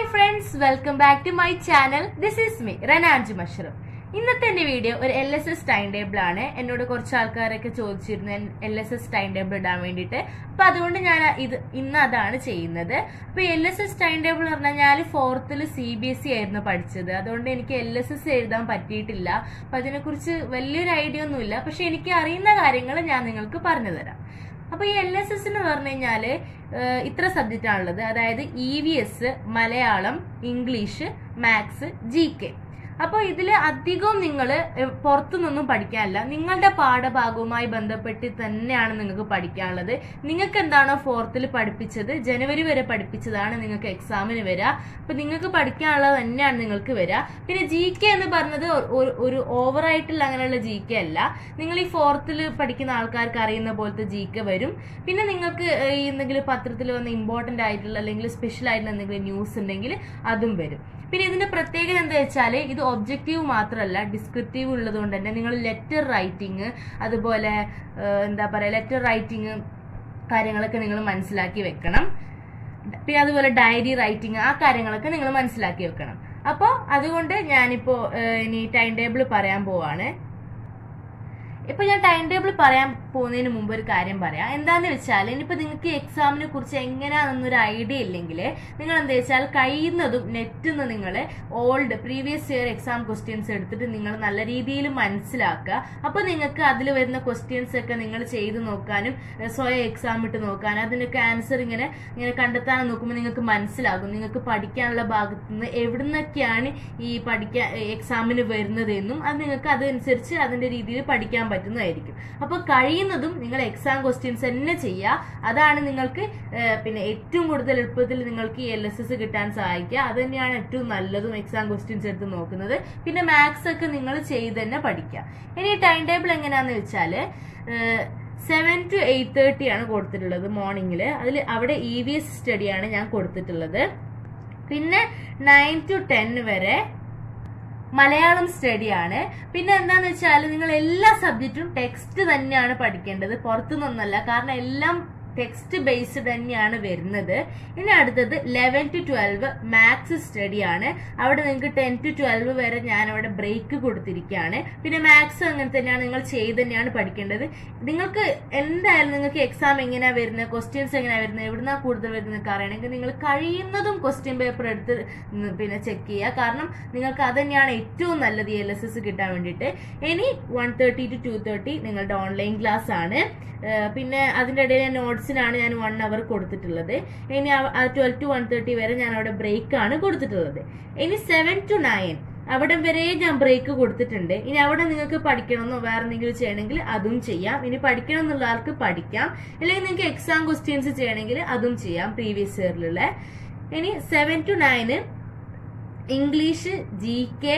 friends welcome back to my channel this is me റനാൻജ് മഷ്റഫ് ഇന്നത്തെ എന്റെ വീഡിയോ ഒരു L S S time table ആണ് എന്നോട് കുറച്ച് ആൾക്കാരൊക്കെ ചോദിച്ചിരുന്നു L S S time table ഇടാൻ വേണ്ടിയിട്ട് അപ്പൊ അതുകൊണ്ട് ഞാൻ ഇത് ഇന്ന് അതാണ് ചെയ്യുന്നത് അപ്പൊ L S S time table എന്ന് പറഞ്ഞാൽ ഞാൻ ഫോർത്തിൽ സി ബി എസ് ഇ ആയിരുന്നു പഠിച്ചത് അതുകൊണ്ട് എനിക്ക് എൽ എസ് എസ് എഴുതാൻ പറ്റിയിട്ടില്ല അപ്പൊ അതിനെക്കുറിച്ച് വലിയൊരു ഐഡിയ ഒന്നുമില്ല പക്ഷെ എനിക്ക് അറിയുന്ന കാര്യങ്ങൾ ഞാൻ നിങ്ങൾക്ക് പറഞ്ഞു തരാം അപ്പൊ ഈ എൽ എസ് എസ് എന്ന് പറഞ്ഞു കഴിഞ്ഞാല് ഏഹ്, ഇത്ര സബ്ജക്റ്റ് ആണുള്ളത് അതായത് E V S Malayalam English maths G K അപ്പോൾ ഇതിൽ അധികവും നിങ്ങൾ പുറത്തുനിന്നൊന്നും പഠിക്കാനില്ല നിങ്ങളുടെ പാഠഭാഗവുമായി ബന്ധപ്പെട്ട് തന്നെയാണ് നിങ്ങൾക്ക് പഠിക്കാനുള്ളത് നിങ്ങൾക്ക് എന്താണോ ഫോർത്തിൽ പഠിപ്പിച്ചത് ജനുവരി വരെ പഠിപ്പിച്ചതാണ് നിങ്ങൾക്ക് എക്സാമിന് വരിക അപ്പൊ നിങ്ങൾക്ക് പഠിക്കാനുള്ളത് തന്നെയാണ് നിങ്ങൾക്ക് വരിക പിന്നെ ജി കെ എന്ന് പറഞ്ഞത് ഒരു- ഒരു ഓവറായിട്ടുള്ള അങ്ങനെയുള്ള ജി കെ അല്ല നിങ്ങൾ ഈ ഫോർത്തിൽ പഠിക്കുന്ന ആൾക്കാർക്ക് അറിയുന്ന പോലത്തെ ജി കെ വരും പിന്നെ നിങ്ങൾക്ക് ഏഹ്, ഈ എന്തെങ്കിലും പത്രത്തിൽ വന്ന ഇമ്പോർട്ടന്റ് ആയിട്ടുള്ള അല്ലെങ്കിൽ സ്പെഷ്യൽ ആയിട്ടുള്ള എന്തെങ്കിലും ന്യൂസ് ഉണ്ടെങ്കിൽ അതും വരും പിന്നെ ഇതിന്റെ പ്രത്യേകത എന്താ വെച്ചാൽ ഇത് ഒബ്ജക്റ്റീവ് മാത്രമല്ല ഡിസ്ക്രിപ്റ്റീവ് ഉള്ളത് കൊണ്ട് തന്നെ നിങ്ങൾ ലെറ്റർ റൈറ്റിംഗ് അതുപോലെ ഏഹ്, എന്താ പറയുക ലെറ്റർ റൈറ്റിംഗ് കാര്യങ്ങളൊക്കെ നിങ്ങൾ മനസ്സിലാക്കി വെക്കണം പിന്നെ അതുപോലെ ഡയറി റൈറ്റിംഗ് ആ കാര്യങ്ങളൊക്കെ നിങ്ങൾ മനസ്സിലാക്കി വെക്കണം അപ്പോൾ അതുകൊണ്ട് ഞാനിപ്പോ ഏഹ്, ഇനി ടൈം ടേബിൾ പറയാൻ പോവാണ് ഇപ്പൊ ഞാൻ ടൈം ടേബിൾ പറയാൻ പോകുന്നതിന് മുമ്പ് ഒരു കാര്യം പറയാം എന്താന്ന് വെച്ചാൽ ഇനിയിപ്പോ നിങ്ങൾക്ക് എക്സാമിനെ കുറിച്ച് എങ്ങനെയാണെന്നൊരു ഐഡിയ ഇല്ലെങ്കിൽ നിങ്ങൾ എന്താ വെച്ചാൽ കഴിയുന്നതും നെറ്റിൽ നിന്ന് നിങ്ങൾ old previous year exam questions എടുത്തിട്ട് നിങ്ങൾ നല്ല രീതിയിൽ മനസ്സിലാക്കുക അപ്പൊ നിങ്ങൾക്ക് അതിൽ വരുന്ന ക്വസ്റ്റ്യൻസ് ഒക്കെ നിങ്ങൾ ചെയ്ത് നോക്കാനും ഏഹ്, സ്വയം എക്സാം ഇട്ട് നോക്കാനും അതിനൊക്കെ ആൻസർ ഇങ്ങനെ ഇങ്ങനെ കണ്ടെത്താൻ നോക്കുമ്പോൾ നിങ്ങൾക്ക് മനസ്സിലാകും നിങ്ങൾക്ക് പഠിക്കാനുള്ള ഭാഗത്ത് നിന്ന് എവിടുന്നൊക്കെയാണ് ഈ പഠിക്കാൻ എക്സാമിന് വരുന്നത് എന്നും അത് നിങ്ങൾക്ക് അതനുസരിച്ച് അതിന്റെ രീതിയിൽ പഠിക്കാൻ പറ്റുന്നതായിരിക്കും അപ്പൊ കഴിയുന്നതും നിങ്ങൾ എക്സാം ക്വസ്റ്റ്യൻസ് തന്നെ ചെയ്യുക അതാണ് നിങ്ങൾക്ക് ഏഹ്, പിന്നെ ഏറ്റവും കൂടുതൽ എളുപ്പത്തിൽ നിങ്ങൾക്ക് ഈ എൽ എസ് എസ് കിട്ടാൻ സഹായിക്കുക അത് തന്നെയാണ് ഏറ്റവും നല്ലതും എക്സാം ക്വസ്റ്റ്യൻസ് എടുത്ത് നോക്കുന്നത് പിന്നെ മാത്സ് ഒക്കെ നിങ്ങൾ ചെയ്ത് തന്നെ പഠിക്കുക ഇനി ടൈം ടേബിൾ എങ്ങനെയാന്ന് വെച്ചാല് സെവൻ ടു എയ്റ്റ് തേർട്ടി ആണ് കൊടുത്തിട്ടുള്ളത് മോർണിംഗിൽ അതിൽ അവിടെ ഇ വി എസ് സ്റ്റഡിയാണ് ഞാൻ കൊടുത്തിട്ടുള്ളത് പിന്നെ നയൻ ടു ടെൻ വരെ മലയാളം സ്റ്റഡിയാണ് പിന്നെ എന്താന്ന് വെച്ചാൽ നിങ്ങൾ എല്ലാ സബ്ജക്റ്റും ടെക്സ്റ്റ് തന്നെയാണ് പഠിക്കേണ്ടത് പുറത്തുനിന്നല്ല കാരണം എല്ലാം ടെക്സ്റ്റ് ബേസ്ഡ് തന്നെയാണ് വരുന്നത് ഇനി അടുത്തത് ലെവൻ ടു ട്വൽവ് മാത്സ് സ്റ്റഡിയാണ് അവിടെ നിങ്ങൾക്ക് ടെൻ ടു ട്വൽവ് വരെ ഞാൻ അവിടെ ബ്രേക്ക് കൊടുത്തിരിക്കുകയാണ് പിന്നെ മാത്സ് അങ്ങനെ തന്നെയാണ് നിങ്ങൾ ചെയ്ത് തന്നെയാണ് പഠിക്കേണ്ടത് നിങ്ങൾക്ക് എന്തായാലും നിങ്ങൾക്ക് എക്സാം എങ്ങനെയാ വരുന്നത് ക്വസ്റ്റ്യൻസ് എങ്ങനെയാ വരുന്നത് എവിടുന്നാ കൂടുതൽ വരുന്നത് നിങ്ങൾക്ക് അറിയണമെങ്കിൽ നിങ്ങൾ കഴിയുന്നതും ക്വസ്റ്റ്യൻ പേപ്പർ എടുത്ത് ഉം പിന്നെ ചെക്ക് ചെയ്യുക കാരണം നിങ്ങൾക്ക് അത് തന്നെയാണ് ഏറ്റവും നല്ലത് എൽ എസ് എസ് കിട്ടാൻ വേണ്ടിയിട്ട് ഇനി one thirty to two thirty നിങ്ങളുടെ ഓൺലൈൻ ക്ലാസ് ആണ് ഏഹ് പിന്നെ അതിൻ്റെ ഇടയിൽ നോട്ട്സിനാണ് ഞാൻ വൺ അവർ കൊടുത്തിട്ടുള്ളത് ഇനി ട്വൽവ് ടു വൺ തേർട്ടി വരെ ഞാൻ അവിടെ ബ്രേക്ക് ആണ് കൊടുത്തിട്ടുള്ളത് ഇനി സെവൻ ടു നയൻ അവിടെ വരെ ഞാൻ ബ്രേക്ക് കൊടുത്തിട്ടുണ്ട് ഇനി അവിടെ നിങ്ങൾക്ക് പഠിക്കണമെന്നോ വേറെ എന്തെങ്കിലും ചെയ്യണമെങ്കിൽ അതും ചെയ്യാം ഇനി പഠിക്കണം എന്നുള്ള ആൾക്ക് പഠിക്കാം അല്ലെങ്കിൽ നിങ്ങൾക്ക് എക്സാം ക്വസ്റ്റ്യൻസ് ചെയ്യണമെങ്കിൽ അതും ചെയ്യാം പ്രീവിയസ് ഇയറിലുള്ള ഇനി seven to nine English G K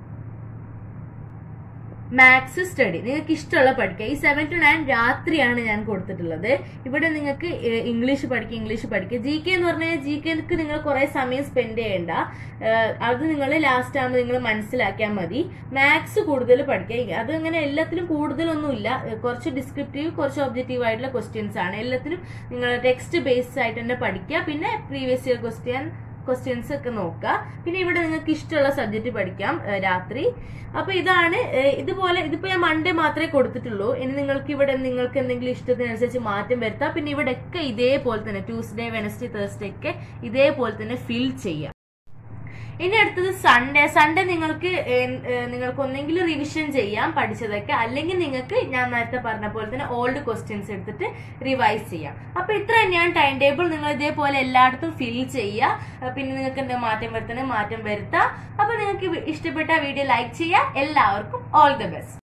maths study നിങ്ങൾക്ക് ഇഷ്ടമുള്ള പഠിക്കുക ഈ സെവൻ ടു നയൻ രാത്രിയാണ് ഞാൻ കൊടുത്തിട്ടുള്ളത് ഇവിടെ നിങ്ങൾക്ക് ഏഹ്, ഇംഗ്ലീഷ് പഠിക്കുക ഇംഗ്ലീഷ് പഠിക്കുക ജി കെ എന്ന് പറഞ്ഞാൽ ജി കെക്ക് നിങ്ങൾ കുറെ സമയം സ്പെൻഡ് ചെയ്യേണ്ട ഏഹ്, അത് നിങ്ങൾ ലാസ്റ്റ് ആകുമ്പോൾ നിങ്ങൾ മനസ്സിലാക്കിയാൽ മതി മാത്സ് കൂടുതൽ പഠിക്കുക അത് അങ്ങനെ എല്ലാത്തിലും കൂടുതലൊന്നുമില്ല ഏഹ്, കുറച്ച് ഡിസ്ക്രിപ്റ്റീവ് കുറച്ച് ഒബ്ജക്റ്റീവ് ആയിട്ടുള്ള ക്വസ്റ്റ്യൻസ് ആണ് എല്ലാത്തിലും നിങ്ങൾ ടെക്സ്റ്റ് ബേസ്ഡ് ആയിട്ട് തന്നെ പഠിക്കുക പിന്നെ പ്രീവിയസ് ഇയർ ക്വസ്റ്റ്യൻ ക്വസ്റ്റ്യൻസ് ഒക്കെ നോക്കുക പിന്നെ ഇവിടെ നിങ്ങൾക്ക് ഇഷ്ടമുള്ള സബ്ജക്റ്റ് പഠിക്കാം ഏഹ്, രാത്രി അപ്പൊ ഇതാണ് ഏഹ്, ഇതുപോലെ ഇതിപ്പോ ഞാൻ മൺഡേ മാത്രമേ കൊടുത്തിട്ടുള്ളൂ ഇനി നിങ്ങൾക്ക് ഇവിടെ നിങ്ങൾക്ക് എന്തെങ്കിലും ഇഷ്ടത്തിനനുസരിച്ച് മാറ്റം വരുത്താം പിന്നെ ഇവിടെ ഒക്കെ ഇതേപോലെ തന്നെ ട്യൂസ്ഡേ വെനസ്ഡേ തേഴ്സ്ഡേ ഒക്കെ ഇതേപോലെ തന്നെ ഫിൽ ചെയ്യാം ഇനി അടുത്തത് സൺഡേ സൺഡേ നിങ്ങൾക്ക് ഏഹ്, ഏഹ്, നിങ്ങൾക്ക് ഒന്നെങ്കിലും റിവിഷൻ ചെയ്യാം പഠിച്ചതൊക്കെ അല്ലെങ്കിൽ നിങ്ങൾക്ക് ഞാൻ നേരത്തെ പറഞ്ഞ പോലെ തന്നെ ഓൾഡ് ക്വസ്റ്റ്യൻസ് എടുത്തിട്ട് റിവൈസ് ചെയ്യാം അപ്പൊ ഇത്ര തന്നെയാണ് ടൈം ടേബിൾ നിങ്ങൾ ഇതേപോലെ എല്ലായിടത്തും ഫിൽ ചെയ്യുക അഹ് പിന്നെ നിങ്ങൾക്ക് എന്താ മാറ്റം വരുത്തണേ മാറ്റം വരുത്താം അപ്പൊ നിങ്ങൾക്ക് ഇഷ്ടപ്പെട്ട വീഡിയോ ലൈക്ക് ചെയ്യുക എല്ലാവർക്കും ഓൾ ദ ബെസ്റ്റ്